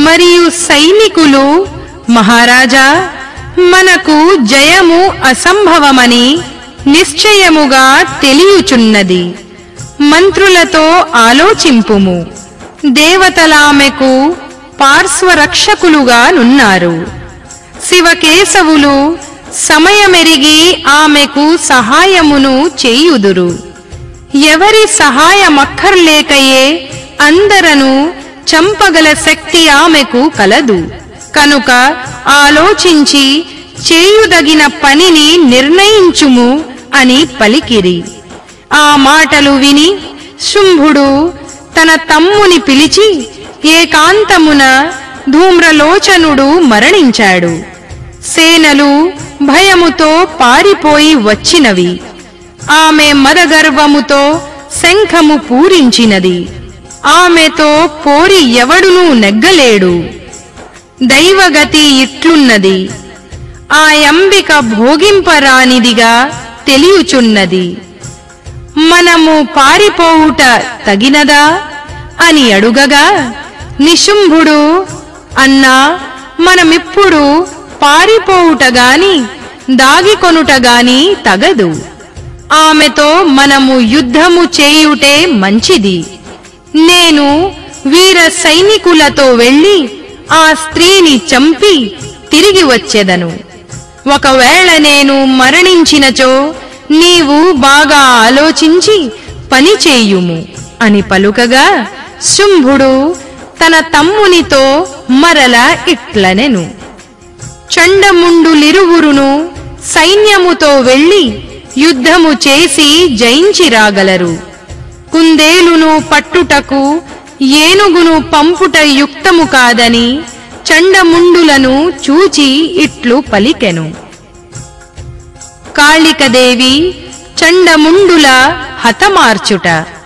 మరియు సైనికులు మహారాజా మనకు జయము అసంభవమని నిశ్చయముగా తెలియుచున్నది మంత్రులతో ఆలోచింపుము దేవతలామెకు పార్శ్వరక్షకులుగా నున్నారు శివకేశవులు సమయమెరిగి ఆమెకు సహాయమును చేయుదురు ఎవరి సహాయమక్కర్లేకయే అందరను చంపగల శక్తి ఆమెకు కలదు కనుక ఆలోచించి చేయుదగిన పనిని నిర్ణయించుము అని పలికిరి ఆ మాటలు విని శుంభుడు తన తమ్ముని పిలిచి ఏకాంతమున ధూమ్రలోచనుడు మరణించాడు సేనలు భయముతో పారిపోయి వచ్చినవి ఆమె మదగర్వముతో శంఖము పూరించినది ఆమెతో పోరి ఎవడునూ నెగ్గలేడు దైవగతి ఇట్లున్నది ఆ అంబిక భోగింపరానిదిగా తెలియుచున్నది మనము పారిపోవుట తగినదా అని అడుగగా నిశుంభుడు అన్నా మనమిప్పుడు పారిపోవుట గాని దాగికొనుట గాని తగదు ఆమెతో మనము యుద్ధము చేయుటే మంచిది నేను వీర సైనికులతో వెళ్ళి ఆ స్త్రీని చంపి తిరిగి వచ్చెదను ఒకవేళ నేను మరణించినచో నీవు బాగా ఆలోచించి పని చేయుము అని పలుకగా శుంభుడు తన తమ్మునితో మరల ఇట్లనెను చండముండులిరువురును సైన్యముతో వెళ్లి యుద్ధము చేసి జయించి రాగలరు కుందేలును పట్టుటకు ఏనుగును పంపుట యుక్తము కాదని చండముండులను చూచి ఇట్లు పలికెను కాళికదేవి చండముండుల హతమార్చుట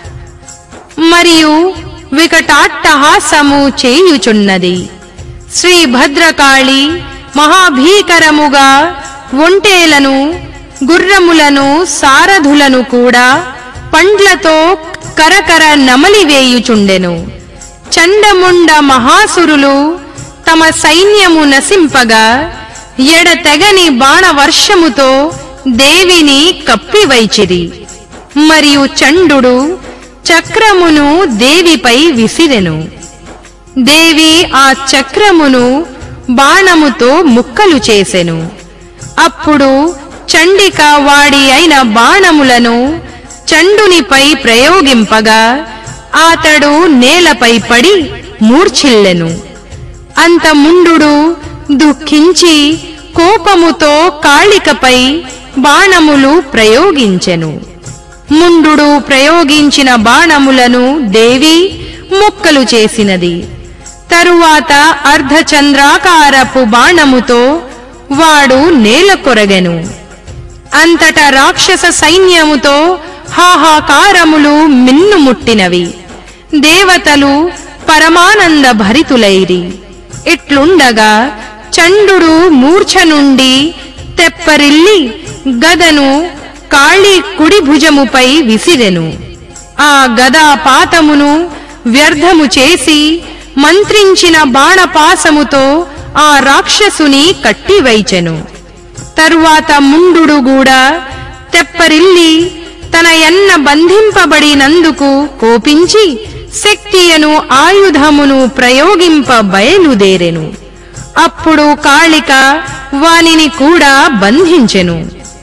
మరియు వికటాట్టహాసము చేయుచున్నది శ్రీ భద్రకాళి మహాభీకరముగా ఒంటేలను గుర్రములను సారథులను కూడా పండ్లతో కరకర నమలివేయుచుండెను చండముండ మహాసురులు తమ సైన్యము నశింపగా ఎడతెగని బాణవర్షముతో దేవిని కప్పివైచిరి మరియు చండుడు చక్రమును దేవిపై విసిరెను దేవి ఆ చక్రమును బాణముతో ముక్కలు చేసెను అప్పుడు చండిక వాడి అయిన బాణములను చండునిపై ప్రయోగింపగా అతడు నేలపై పడి మూర్ఛిల్లెను అంత ముండు దుఃఖించి కోపముతో కాళికపై బాణములు ప్రయోగించెను ముండు ప్రయోగించిన బాణములను దేవి ముక్కలు చేసినది తరువాత అర్ధచంద్రాకారపు బాణముతో వాడు నేల కొరగెను అంతట రాక్షస సైన్యముతో హాహాకారములు మిన్నుముట్టినవి దేవతలు పరమానంద భరితులైరి ఇట్లుండగా చండుడు మూర్ఛ నుండి తెప్పరిల్లి గదను కాళీ కుడి భుజముపై విసిరెను ఆ గదా పాతమును వ్యర్థము చేసి మంత్రించిన బాణపాసముతో ఆ రాక్షసుని కట్టివైచెను తరువాత ముండు కూడా తెప్పరిల్లి తన ఎన్న బంధింపబడినందుకు కోపించి శక్తియను ఆయుధమును ప్రయోగింప బయలుదేరెను అప్పుడు కాళిక వానిని కూడా బంధించెను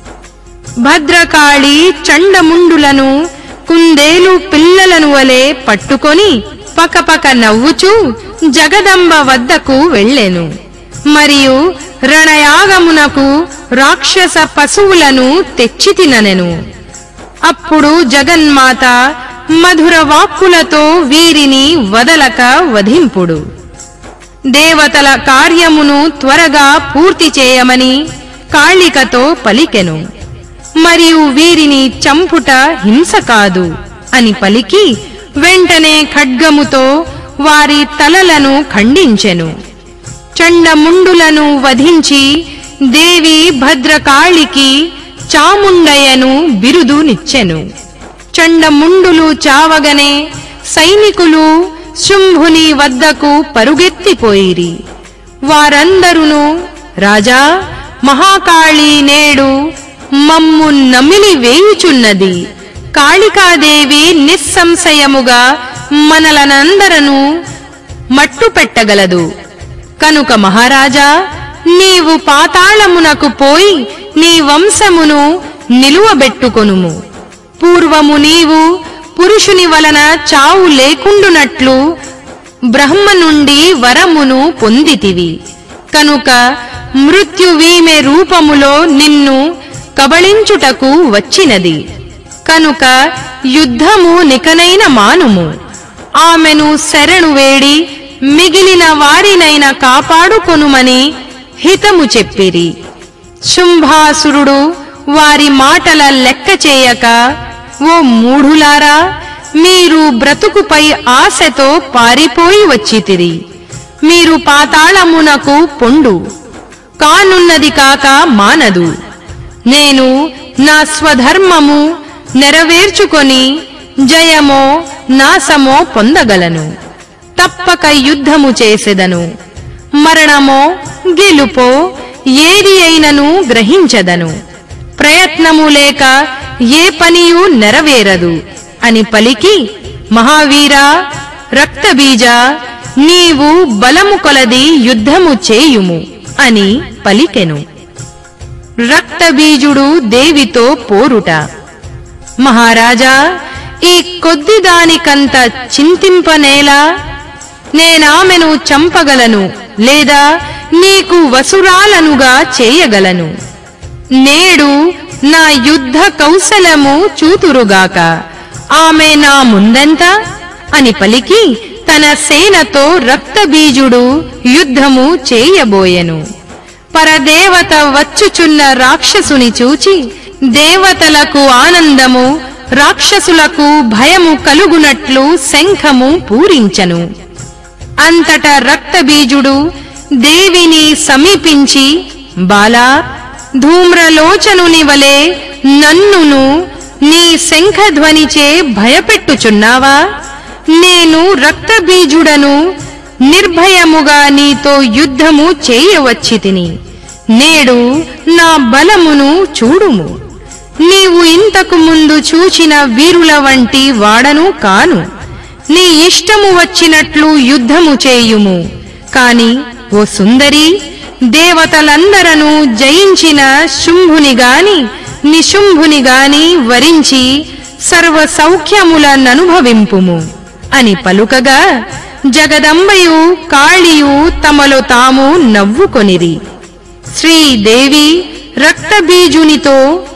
భద్రకాళి చండముండులను కుందేలు పిల్లలను వలె పట్టుకొని పకపక నవ్వుచూ జగదంబ వద్దకు వెళ్ళెను మరియు రణయాగమునకు రాక్షస పశువులను తెచ్చి తిననెను అప్పుడు జగన్మాత మధుర వాక్కులతో వీరిని వదలక వధింపుడు దేవతల కార్యమును త్వరగా పూర్తి చేయమని కాళికతో పలికెను మరియు వీరిని చంపుట హింస కాదు అని పలికి వెంటనే ఖడ్గముతో వారి తలలను ఖండించెను చండముండులను వధించి దేవి భద్రకాళికి చాముండయను బిరుదునిచ్చెను చండముండులు చావగనే సైనికులు శుంభుని వద్దకు పరుగెత్తిపోయిరి వారందరును రాజా మహాకాళి నేడు మమ్ము నమిలి వేయుచున్నది కాళికాదేవి నిస్సంశయముగా మనలనందరను మట్టు పెట్టగలదు కనుక మహారాజా నీవు పాతాళమునకు పోయి నీ వంశమును నిలువబెట్టుకొనుము పూర్వము నీవు పురుషుని వలన చావు లేకుండునట్లు బ్రహ్మ నుండి వరమును పొందితివి కనుక మృత్యువీమె రూపములో నిన్ను కబళించుటకు వచ్చినది కనుక యుద్ధము నికనైన మానుము ఆమెను శరణు వేడి మిగిలిన వారినైన కాపాడుకొనుమని హితము చెప్పిరి శుంభాసురుడు వారి మాటల లెక్క చేయక ఓ మూఢులారా మీరు బ్రతుకుపై ఆశతో పారిపోయి వచ్చితిరి మీరు పాతాళమునకు పొండు కానున్నది కాక మానదు నేను నా స్వధర్మము నెరవేర్చుకొని జయమో నాశమో పొందగలను తప్పక యుద్ధము చేసెదను మరణమో గెలుపో ఏది అయినను గ్రహించదను ప్రయత్నము లేక ఏ పనియు నెరవేరదు అని పలికి మహావీరా రక్తబీజ నీవు బలము కొలది యుద్ధము చేయుము అని పలికెను రక్తబీజుడు దేవితో పోరుట మహారాజా ఈ కొద్ది దానికంత చింతింపనేలా నేనామెను చంపగలను లేదా నీకు వసురాలనుగా చేయగలను నేడు నా యుద్ధ కౌశలము చూతురుగాక ఆమె నా ముందెంత అని పలికి తన సేనతో రక్తబీజుడు యుద్ధము చేయబోయెను పరదేవత వచ్చుచున్న రాక్షసుని చూచి దేవతలకు ఆనందము రాక్షసులకు భయము కలుగునట్లు శంఖము పూరించను అంతట రక్తబీజుడు దేవిని సమీపించి బాలా ధూమ్రలోచనుని వలె నన్నును నీ శంఖధ్వనిచే భయపెట్టుచున్నావా నేను రక్తబీజుడను నిర్భయముగా నీతో యుద్ధము చేయవచ్చి తిని నేడు నా బలమును చూడుము నీవు ఇంతకు ముందు చూచిన వీరుల వంటి వాడను కాను నీ ఇష్టము వచ్చినట్లు యుద్ధము చేయుము కాని ఓ సుందరి దేవతలందరను జయించిన శుంభుని గాని నిశుంభుని గాని వరించి సర్వ సౌఖ్యములననుభవింపుము అని పలుకగా జగదంబయు కాళియు తమలో తాము నవ్వుకొనిరి శ్రీదేవి రక్తబీజునితో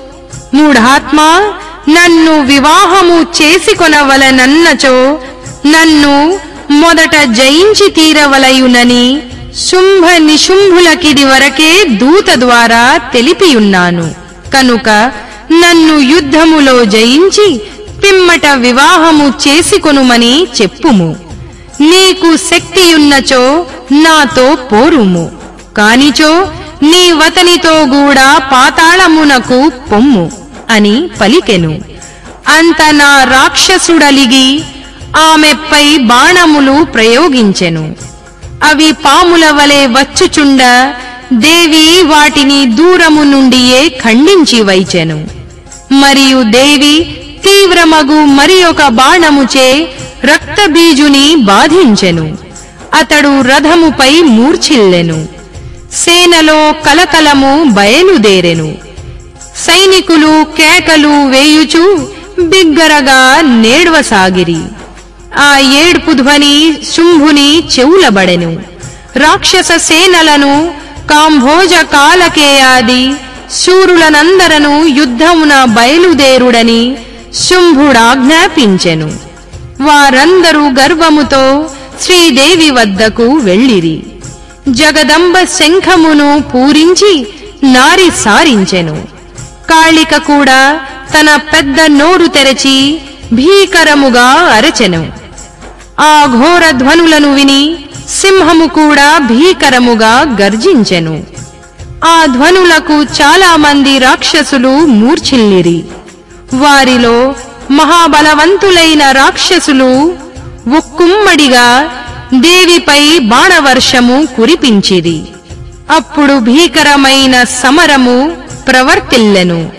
మూఢాత్మా నన్ను వివాహము చేసుకొనవలనన్నచో నన్ను మొదట జయించి తీరవలయునని శుంభ నిశుంభులకిది వరకే దూత ద్వారా తెలిపియున్నాను కనుక నన్ను యుద్ధములో జయించి పిమ్మట వివాహము చేసుకొనుమని చెప్పుము నీకు శక్తియున్నచో నాతో పోరుము కానిచో నీ వతనితో గూడా పాతాళమునకు పొమ్ము అని పలికెను అంత నా రాక్షసుడలిగి ఆమెపై బాణములు ప్రయోగించెను అవి పాముల వలె వచ్చుచుండ దేవి వాటిని దూరము నుండియే ఖండించి వైచెను మరియు దేవి తీవ్రమగు మరి ఒక బాణముచే రక్తబీజుని బాధించెను అతడు రథముపై మూర్ఛిల్లెను సేనలో కలకలము బయలుదేరెను సైనికులు కేకలు వేయుచు బిగ్గరగా నేడ్వసాగిరి ఆ ఏడ్పు ధ్వని శుంభుని చెవులబడెను రాక్షస సేనలను కాంభోజ కాలకేయాది శూరులనందరను యుద్ధమున బయలుదేరుడని శుంభుడాజ్ఞాపించెను వారందరూ గర్వముతో శ్రీదేవి వద్దకు వెళ్ళిరి జగదంబ శంఖమును పూరించి నారి సారించెను కాళిక కూడా తన పెద్ద నోరు తెరచి భీకరముగా అరచెను ఆ ఘోర ధ్వనులను విని సింహము కూడా భీకరముగా గర్జించెను ఆ ధ్వనులకు చాలా మంది రాక్షసులు మూర్ఛిల్లిరి వారిలో మహాబలవంతులైన రాక్షసులు ఒక్కుమ్మడిగా దేవిపై బాణవర్షము కురిపించిరి అప్పుడు భీకరమైన సమరము ప్రవర్తిల్లెను